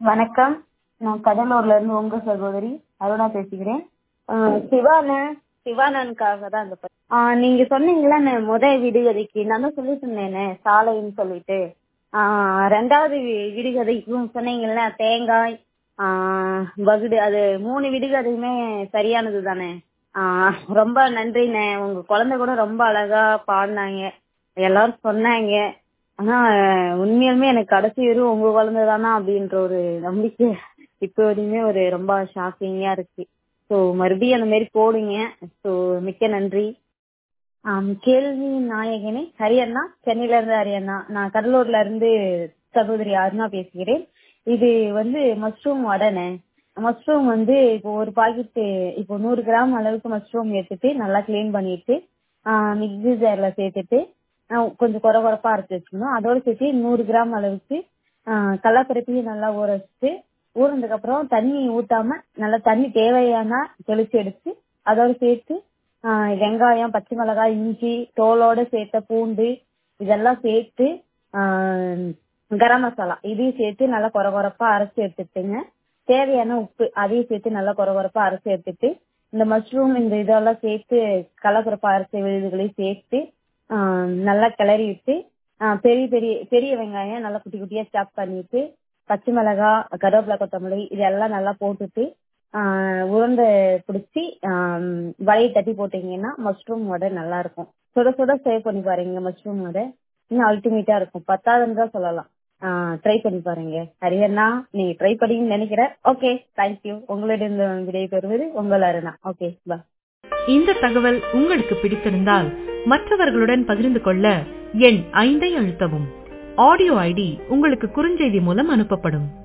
வணக்கம் நான் கடலூர்ல இருந்து உங்க சகோதரி அருணா பேசுகிறேன் ஆஹ் சிவானு சிவானனுக்காக தான் இந்த பதிவு. ஆஹ் நீங்க சொன்னீங்களா முத விடுகதைக்கு நான் தான் சொல்லிட்டு இருந்தேனே சாலைன்னு சொல்லிட்டு ஆஹ் ரெண்டாவது வி- விடுகதைக்கும் சொன்னீங்கல்ல தேங்காய் ஆஹ் வகுடு அது மூணு விடுகதையுமே சரியானது தானே ஆஹ் ரொம்ப நன்றிண்ணே உங்க குழந்தை கூட ரொம்ப அழகா பாடினாங்க எல்லாரும் சொன்னாங்க ஆனா உண்மையாலுமே எனக்கு கடைசி வரும் உங்க குழந்தை தானா அப்படின்ற ஒரு நம்பிக்கை இப்போ வரையுமே ஒரு ரொம்ப ஷாக்கிங்கா இருக்கு ஸோ மறுபடியும் அந்த மாதிரி போடுங்க ஸோ மிக்க நன்றி ஆம், கேள்வி நாயகனே ஹரியண்ணா சென்னையில இருந்து ஹரியண்ணா நான் கடலூர்ல இருந்து சகோதரி அருணா பேசுகிறேன் இது வந்து மஷ்ரூம் வடனே மஷ்ரூம் வந்து இப்போ ஒரு பாக்கெட் இப்போ நூறு கிராம் அளவுக்கு மஷ்ரூம் எடுத்துட்டு நல்லா க்ளீன் பண்ணிட்டு மிக்ஸி ஜார்ல சேர்த்துட்டு ஆஹ் கொஞ்சம் குறை குறைப்பா அரைச்சு வச்சுக்கணும் அதோட சேர்த்து நூறு கிராம் அளவுக்கு ஆஹ் கடலைப்பருப்பையும் நல்லா ஊற வச்சுட்டு ஊறினதுக்கு அப்புறம் தண்ணி ஊத்தாம நல்லா தண்ணி தேவையான தெளிச்சு எடுத்து அதோட சேர்த்து ஆஹ் வெங்காயம் பச்சை மிளகாய் இஞ்சி தோலோட சேர்த்த பூண்டு இதெல்லாம் சேர்த்து ஆஹ் கரம் மசாலா இதையும் சேர்த்து நல்லா குறை குறைப்பா அரைச்சு எடுத்துட்டுங்க தேவையான உப்பு அதையும் சேர்த்து நல்லா குறை குறைப்பா அரைச்சு எடுத்துட்டு இந்த மஷ்ரூம் இந்த இதெல்லாம் சேர்த்து கலக்குறப்பா அரைச்ச விழுதுகளையும் சேர்த்து ஆஹ் நல்லா கிளறி விட்டு ஆஹ் பெரிய பெரிய பெரிய வெங்காயம் நல்லா குட்டி குட்டியா சாப் பண்ணிட்டு பச்சை மிளகாய் கருவேப்பிலை கொத்தமல்லி இதெல்லாம் நல்லா போட்டுட்டு ஆஹ் உருண்டை பிடிச்சி வலையை தட்டி போட்டீங்கன்னா மஷ்ரூம் வடை நல்லா இருக்கும் சுட சுட சேவ் பண்ணி பாருங்க மஷ்ரூம் வடை இன்னும் அல்டிமேட்டா இருக்கும் பத்தாதுன்னு தான் சொல்லலாம் ட்ரை பண்ணி பாருங்க ஹரியண்ணா நீங்க ட்ரை பண்ணீங்கன்னு நினைக்கிறேன் ஓகே தேங்க்யூ உங்களிடம் விடை பெறுவது உங்கள் அருணா ஓகே பா இந்த தகவல் உங்களுக்கு பிடித்திருந்தால் மற்றவர்களுடன் பகிர்ந்து கொள்ள எண் ஐந்தை அழுத்தவும் ஆடியோ ஐடி உங்களுக்கு குறுஞ்செய்தி மூலம் அனுப்பப்படும்